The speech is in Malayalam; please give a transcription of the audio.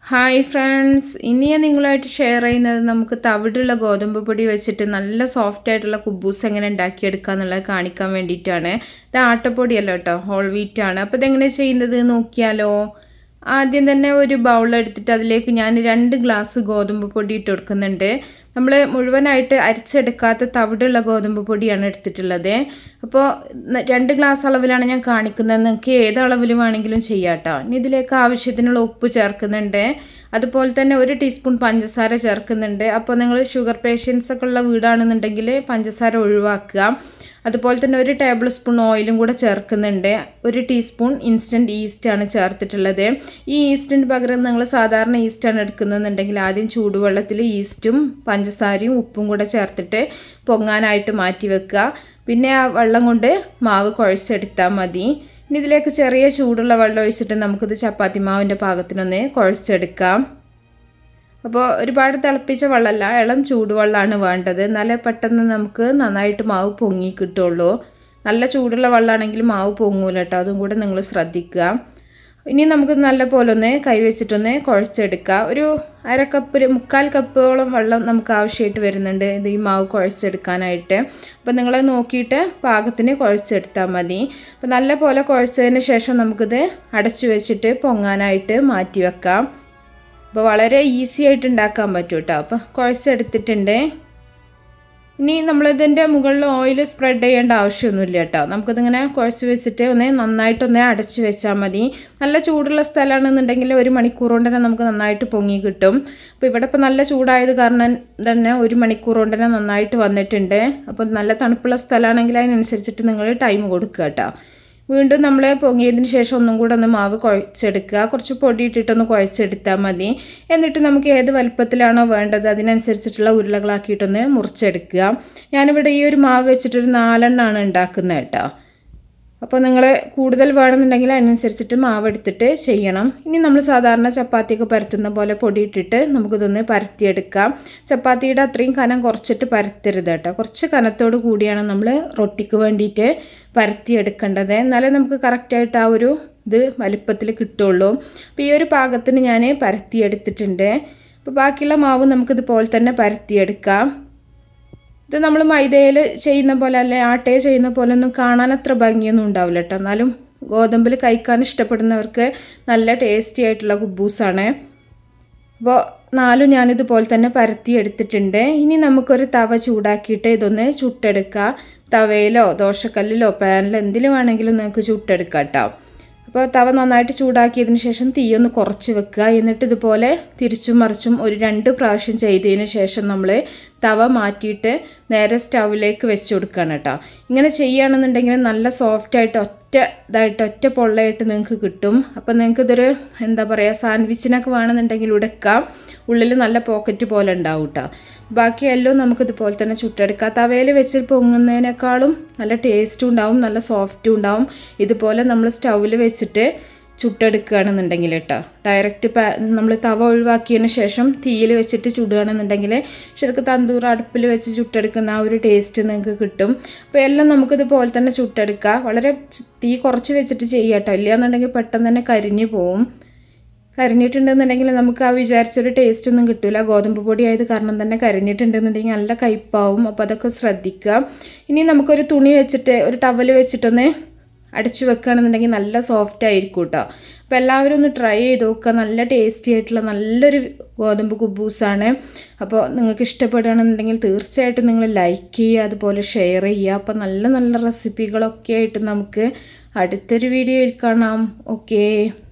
ഹായ് ഫ്രണ്ട്സ് ഇനി ഞാൻ നിങ്ങളുമായിട്ട് ഷെയർ ചെയ്യുന്നത് നമുക്ക് തവിടുള്ള ഗോതമ്പ് പൊടി വെച്ചിട്ട് നല്ല സോഫ്റ്റ് ആയിട്ടുള്ള കുബൂസ് എങ്ങനെ ഉണ്ടാക്കിയെടുക്കുക എന്നുള്ളത് കാണിക്കാൻ വേണ്ടിയിട്ടാണ് ഇത് ആട്ടപ്പൊടിയല്ല കേട്ടോ ഹോൾ വീറ്റ് ആണ് അപ്പോൾ ഇതെങ്ങനെ ചെയ്യുന്നത് നോക്കിയാലോ ആദ്യം തന്നെ ഒരു ബൗൾ എടുത്തിട്ട് അതിലേക്ക് ഞാൻ രണ്ട് ഗ്ലാസ് ഗോതമ്പ് പൊടി ഇട്ട് കൊടുക്കുന്നുണ്ട് നമ്മൾ മുഴുവനായിട്ട് അരിച്ചെടുക്കാത്ത തവിടുള്ള ഗോതമ്പ് പൊടിയാണ് എടുത്തിട്ടുള്ളത് അപ്പോൾ രണ്ട് ഗ്ലാസ് അളവിലാണ് ഞാൻ കാണിക്കുന്നത് നിങ്ങൾക്ക് ഏത് അളവിൽ വേണമെങ്കിലും ചെയ്യാം കേട്ടോ ഇനി ഇതിലേക്ക് ആവശ്യത്തിനുള്ള ഉപ്പ് ചേർക്കുന്നുണ്ട് അതുപോലെ തന്നെ ഒരു ടീസ്പൂൺ പഞ്ചസാര ചേർക്കുന്നുണ്ട് അപ്പോൾ നിങ്ങൾ ഷുഗർ പേഷ്യൻസ് ഒക്കെ ഉള്ള വീടാണെന്നുണ്ടെങ്കിൽ പഞ്ചസാര ഒഴിവാക്കുക അതുപോലെ തന്നെ ഒരു ടേബിൾ സ്പൂൺ ഓയിലും കൂടെ ചേർക്കുന്നുണ്ട് ഒരു ടീസ്പൂൺ ഇൻസ്റ്റൻറ്റ് ഈസ്റ്റാണ് ചേർത്തിട്ടുള്ളത് ഈ ഈസ്റ്റിന് പകരം നിങ്ങൾ സാധാരണ ഈസ്റ്റാണ് എടുക്കുന്നതെന്നുണ്ടെങ്കിൽ ആദ്യം ചൂടുവെള്ളത്തിൽ ഈസ്റ്റും പഞ്ചസാരയും ഉപ്പും കൂടെ ചേർത്തിട്ട് പൊങ്ങാനായിട്ട് മാറ്റി വെക്കുക പിന്നെ ആ വെള്ളം കൊണ്ട് മാവ് കുഴച്ചെടുത്താൽ മതി ഇനി ഇതിലേക്ക് ചെറിയ ചൂടുള്ള വെള്ളം ഒഴിച്ചിട്ട് നമുക്കിത് ചപ്പാത്തി മാവിൻ്റെ പാകത്തിനൊന്ന് കുഴച്ചെടുക്കാം അപ്പോൾ ഒരുപാട് തിളപ്പിച്ച വെള്ളമല്ല ഇളം ചൂടുവെള്ളമാണ് വേണ്ടത് എന്നാലേ പെട്ടെന്ന് നമുക്ക് നന്നായിട്ട് മാവ് പൊങ്ങി കിട്ടുള്ളൂ നല്ല ചൂടുള്ള വെള്ളമാണെങ്കിൽ മാവ് പൊങ്ങൂല കേട്ടോ അതും കൂടെ നിങ്ങൾ ശ്രദ്ധിക്കുക ഇനി നമുക്ക് നല്ല പോലെ ഒന്ന് കൈവച്ചിട്ടൊന്ന് കുഴച്ചെടുക്കുക ഒരു അര കപ്പ് മുക്കാൽ കപ്പോളം വെള്ളം നമുക്ക് ആവശ്യമായിട്ട് വരുന്നുണ്ട് ഇത് ഈ മാവ് കുഴച്ചെടുക്കാനായിട്ട് അപ്പോൾ നിങ്ങൾ നോക്കിയിട്ട് പാകത്തിന് കുഴച്ചെടുത്താൽ മതി അപ്പോൾ നല്ല പോലെ കുഴച്ചതിന് ശേഷം നമുക്കിത് അടച്ചു വെച്ചിട്ട് പൊങ്ങാനായിട്ട് മാറ്റി വെക്കാം അപ്പോൾ വളരെ ഈസി ആയിട്ട് ഉണ്ടാക്കാൻ പറ്റും കേട്ടോ അപ്പോൾ കുഴച്ചെടുത്തിട്ടുണ്ട് ഇനി നമ്മളിതിൻ്റെ മുകളിൽ ഓയിൽ സ്പ്രെഡ് ചെയ്യേണ്ട ആവശ്യമൊന്നുമില്ല കേട്ടോ നമുക്കിതിങ്ങനെ കുഴച്ച് വെച്ചിട്ട് ഒന്ന് നന്നായിട്ടൊന്ന് അടച്ച് വെച്ചാൽ മതി നല്ല ചൂടുള്ള സ്ഥലമാണെന്നുണ്ടെങ്കിൽ ഒരു മണിക്കൂർ കൊണ്ട് തന്നെ നമുക്ക് നന്നായിട്ട് പൊങ്ങി കിട്ടും അപ്പോൾ ഇവിടെ ഇപ്പോൾ നല്ല ചൂടായത് കാരണം തന്നെ ഒരു മണിക്കൂർ കൊണ്ട് തന്നെ നന്നായിട്ട് വന്നിട്ടുണ്ട് അപ്പോൾ നല്ല തണുപ്പുള്ള സ്ഥലമാണെങ്കിൽ അതിനനുസരിച്ചിട്ട് നിങ്ങൾ ടൈം കൊടുക്കുക കേട്ടോ വീണ്ടും നമ്മൾ പൊങ്ങിയതിന് ശേഷം ഒന്നും കൂടെ ഒന്ന് മാവ് കുഴച്ചെടുക്കുക കുറച്ച് പൊടി ഇട്ടിട്ടൊന്ന് കുഴച്ചെടുത്താൽ മതി എന്നിട്ട് നമുക്ക് ഏത് വലുപ്പത്തിലാണോ വേണ്ടത് അതിനനുസരിച്ചിട്ടുള്ള ഉരുളകളാക്കിയിട്ടൊന്ന് മുറിച്ചെടുക്കുക ഞാനിവിടെ ഈ ഒരു മാവ് വെച്ചിട്ടൊരു നാലെണ്ണമാണ് ഉണ്ടാക്കുന്നത് കേട്ടോ അപ്പോൾ നിങ്ങൾ കൂടുതൽ വേണമെന്നുണ്ടെങ്കിൽ അതിനനുസരിച്ചിട്ട് മാവ് എടുത്തിട്ട് ചെയ്യണം ഇനി നമ്മൾ സാധാരണ ചപ്പാത്തിയൊക്കെ പരത്തുന്ന പോലെ പൊടി ഇട്ടിട്ട് നമുക്കിതൊന്ന് പരത്തിയെടുക്കാം ചപ്പാത്തിയുടെ അത്രയും കനം കുറച്ചിട്ട് പരത്തരുത് കേട്ടോ കുറച്ച് കനത്തോട് കൂടിയാണ് നമ്മൾ റൊട്ടിക്ക് വേണ്ടിയിട്ട് പരത്തിയെടുക്കേണ്ടത് എന്നാലേ നമുക്ക് കറക്റ്റായിട്ട് ആ ഒരു ഇത് വലിപ്പത്തിൽ കിട്ടുള്ളൂ അപ്പോൾ ഈ ഒരു പാകത്തിന് ഞാൻ പരത്തിയെടുത്തിട്ടുണ്ട് അപ്പോൾ ബാക്കിയുള്ള മാവ് നമുക്കിതുപോലെ തന്നെ പരത്തിയെടുക്കാം ഇത് നമ്മൾ മൈദയിൽ ചെയ്യുന്ന പോലെ അല്ലെ ആട്ടയെ ചെയ്യുന്ന പോലെ ഒന്നും കാണാൻ അത്ര ഭംഗിയൊന്നും ഉണ്ടാവില്ല കേട്ടോ എന്നാലും ഗോതമ്പിൽ കഴിക്കാൻ ഇഷ്ടപ്പെടുന്നവർക്ക് നല്ല ടേസ്റ്റി ആയിട്ടുള്ള കുബൂസാണ് അപ്പോൾ നാലും ഞാനിതുപോലെ തന്നെ പരത്തി എടുത്തിട്ടുണ്ട് ഇനി നമുക്കൊരു തവ ചൂടാക്കിയിട്ട് ഇതൊന്ന് ചുട്ടെടുക്കുക തവയിലോ ദോശക്കല്ലിലോ പാനിലോ എന്തിലും വേണമെങ്കിലും നിങ്ങൾക്ക് ചുട്ടെടുക്കാം കേട്ടോ അപ്പോൾ തവ നന്നായിട്ട് ചൂടാക്കിയതിന് ശേഷം തീയൊന്ന് കുറച്ച് വെക്കുക എന്നിട്ട് ഇതുപോലെ തിരിച്ചും മറിച്ചും ഒരു രണ്ട് പ്രാവശ്യം ചെയ്തതിന് ശേഷം നമ്മൾ തവ മാറ്റിയിട്ട് നേരെ സ്റ്റൗവിലേക്ക് വെച്ച് കൊടുക്കുകയാണ് കേട്ടോ ഇങ്ങനെ ചെയ്യുകയാണെന്നുണ്ടെങ്കിൽ നല്ല സോഫ്റ്റായിട്ട് ഒറ്റ ഇതായിട്ട് ഒറ്റ പൊള്ളയായിട്ട് നിങ്ങൾക്ക് കിട്ടും അപ്പോൾ നിങ്ങൾക്ക് ഇതൊരു എന്താ പറയുക സാൻഡ്വിച്ചിനൊക്കെ വേണമെന്നുണ്ടെങ്കിൽ ഉടക്കാം ഉള്ളിൽ നല്ല പോക്കറ്റ് പോലെ ഉണ്ടാവും കേട്ടോ ബാക്കി എല്ലാം നമുക്കിതുപോലെ തന്നെ ചുട്ടെടുക്കാം തവയിൽ വെച്ച് പൊങ്ങുന്നതിനേക്കാളും നല്ല ടേസ്റ്റും ഉണ്ടാവും നല്ല സോഫ്റ്റും ഉണ്ടാവും ഇതുപോലെ നമ്മൾ സ്റ്റൗവിൽ വെച്ചിട്ട് ചുട്ടെടുക്കുകയാണെന്നുണ്ടെങ്കിൽ കേട്ടോ ഡയറക്റ്റ് പാ നമ്മൾ തവ ഒഴിവാക്കിയതിന് ശേഷം തീയിൽ വെച്ചിട്ട് ചുടുകയാണെന്നുണ്ടെങ്കിൽ ശരിക്കും തന്തൂർ അടുപ്പിൽ വെച്ച് ചുട്ടെടുക്കുന്ന ആ ഒരു ടേസ്റ്റ് നിങ്ങൾക്ക് കിട്ടും അപ്പോൾ എല്ലാം നമുക്കിതുപോലെ തന്നെ ചുട്ടെടുക്കുക വളരെ തീ കുറച്ച് വെച്ചിട്ട് ചെയ്യുക കേട്ടോ ഇല്ലയെന്നുണ്ടെങ്കിൽ പെട്ടെന്ന് തന്നെ കരിഞ്ഞു പോവും കരിഞ്ഞിട്ടുണ്ടെന്നുണ്ടെങ്കിൽ നമുക്ക് ആ വിചാരിച്ചൊരു ടേസ്റ്റ് ഒന്നും കിട്ടില്ല ഗോതമ്പ് പൊടി ആയത് കാരണം തന്നെ കരിഞ്ഞിട്ടുണ്ടെന്നുണ്ടെങ്കിൽ നല്ല കയ്പ്പാവും അപ്പോൾ അതൊക്കെ ശ്രദ്ധിക്കുക ഇനി നമുക്കൊരു തുണി വെച്ചിട്ട് ഒരു ടവൽ വെച്ചിട്ടൊന്ന് അടച്ചു വെക്കുകയാണെന്നുണ്ടെങ്കിൽ നല്ല സോഫ്റ്റ് ആയിരിക്കും കേട്ടോ അപ്പോൾ എല്ലാവരും ഒന്ന് ട്രൈ ചെയ്ത് നോക്കുക നല്ല ടേസ്റ്റി ആയിട്ടുള്ള നല്ലൊരു ഗോതമ്പ് കുബൂസാണ് അപ്പോൾ നിങ്ങൾക്ക് ഇഷ്ടപ്പെടുകയാണെന്നുണ്ടെങ്കിൽ തീർച്ചയായിട്ടും നിങ്ങൾ ലൈക്ക് ചെയ്യുക അതുപോലെ ഷെയർ ചെയ്യുക അപ്പോൾ നല്ല നല്ല റെസിപ്പികളൊക്കെ ആയിട്ട് നമുക്ക് അടുത്തൊരു വീഡിയോയിൽ കാണാം ഓക്കേ